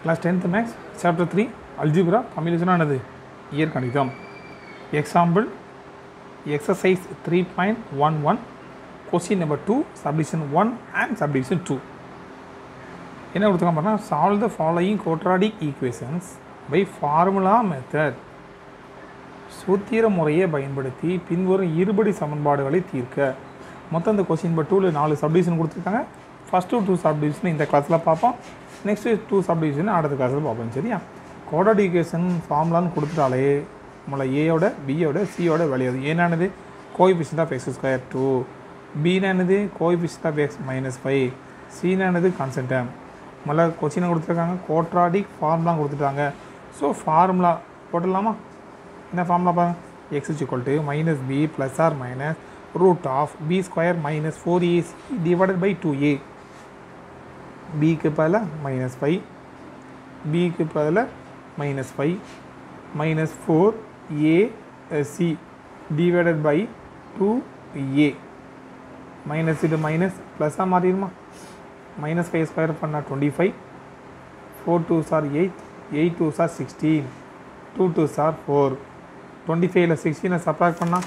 class tenth maths chapter three algebra communication ஆனது இயற் கணிதம் example exercise three point one one question number two subdivision one and subdivision two என்ன கொடுத்துருக்காங்க பார்த்தா solve the following quadratic equations by formula method சூத்திர முறையை பயன்படுத்தி பின்வரும் இருபடி சமன்பாடுகளை தீர்க்க மொத்தம் இந்த கொஸ்டின் நம்பர் டூவில் நாலு சப்டிவிஷன் கொடுத்துருக்காங்க ஃபஸ்ட்டு டூ சப்டிவிஷன் இந்த கிளாஸில் பார்ப்போம் நெக்ஸ்ட்டு டூ சப்டிவிஷன் அடுத்த கிளாஸில் பார்ப்போம் சரியா quadratic ஈக்குவேஷன் ஃபார்முலான்னு கொடுத்துட்டாலே நம்மளை ஏயோட பியோட சியோட விளையாது ஏனானது coefficient of x square two பீனானது coefficient of x minus five சீனானது கான்சன்டம் முதல்ல கொஸ்டினை கொடுத்துருக்காங்க கோட்ராடிக் ஃபார்முலா கொடுத்துட்டாங்க ஸோ ஃபார்முலா போட்டுடலாமா என்ன ஃபார்முலா பாருங்க x is equal to minus b plus or minus root of b square minus four ac divided by two a பிக்கு பதிலாக மைனஸ் ஃபைவ் பிக்கு பதிலாக minus five minus four a c divided by two a minus இது minus ப்ளஸ்ஸாக மாறிடுமா minus five square பண்ணால் twenty five four twos are eight eight twos are sixteen two twos are four twenty ஃபைவ்ல சிக்ஸ்டீனை subtract பண்ணால்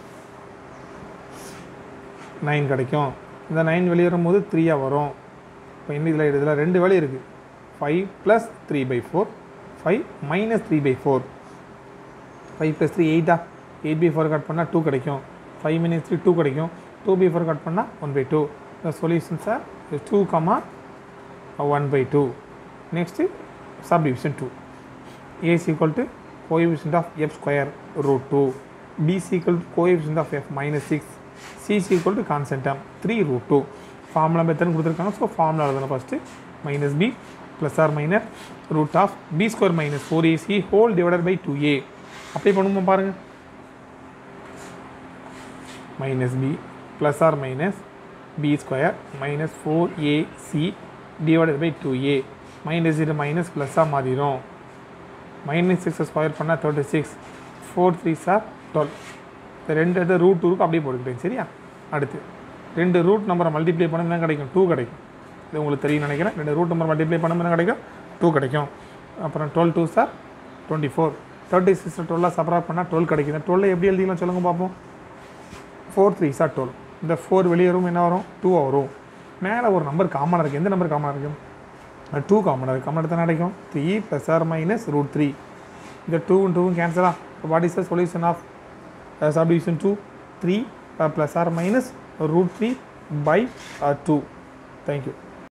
nine கிடைக்கும் இந்த nine வெளியே வரும்போது த்ரீயாக வரும் இப்போ இன்னும் இதில் இதில் ரெண்டு வேலை இருக்குது five plus three by four five minus three by four five plus three எயிட்டா எயிட் பை ஃபோர் கட் பண்ணால் டூ கிடைக்கும் ஃபைவ் மைனஸ் த்ரீ டூ கிடைக்கும் டூ பை ஃபோர் கட் பண்ணால் one by two the solutions are 2 comma 1 by 2 next subdivision 2 a is equal to coefficient of f square root 2 b is equal to coefficient of f minus 6 c is equal to constant term 3 root 2 formula method கொடுத்துருக்காங்க so formula எழுதணும் first minus b plus or minus root of b square minus four ac whole divided by two a apply பண்ணுமா பாருங்கள் minus b plus or minus b square minus 4ac divided by 2a minus இது minus ப்ளஸ்ஸாக மாறிடும் minus six square பண்ணால் thirty six four threes are twelve இந்த ரெண்டு இது root டூருக்கு அப்படியே போட்டுக்கிட்டேன் சரியா அடுத்து ரெண்டு ரூட் நம்பரை மல்டிப்ளை பண்ண என்ன கிடைக்கும் டூ கிடைக்கும் இது உங்களுக்கு தெரியும் நினைக்கிறேன் ரெண்டு ரூட் நம்பர் மல்டிப்ளை பண்ண என்ன கிடைக்கும் டூ கிடைக்கும் அப்புறம் twelve twos are twenty four thirty six டுவெல்லாக சப்ராக்ட் பண்ணால் டுவெல் கிடைக்கும் டுவெல் எப்படி எழுதிக்கலாம் சொல்லுங்க பார்ப்போம் ஃபோர் த்ரீ சார் டுவெல் இந்த ஃபோர் வெளியே வரும் என்ன வரும் டூ வரும் மேலே ஒரு நம்பர் காமனாக இருக்குது எந்த நம்பர் காமனாக இருக்கும் டூ காமனாக இருக்குது காமன் எடுத்தால் கிடைக்கும் three plus or minus root three இந்த டூவும் டூவும் கேன்சலா what is the solution of subdivision two three plus or minus root three by two thank you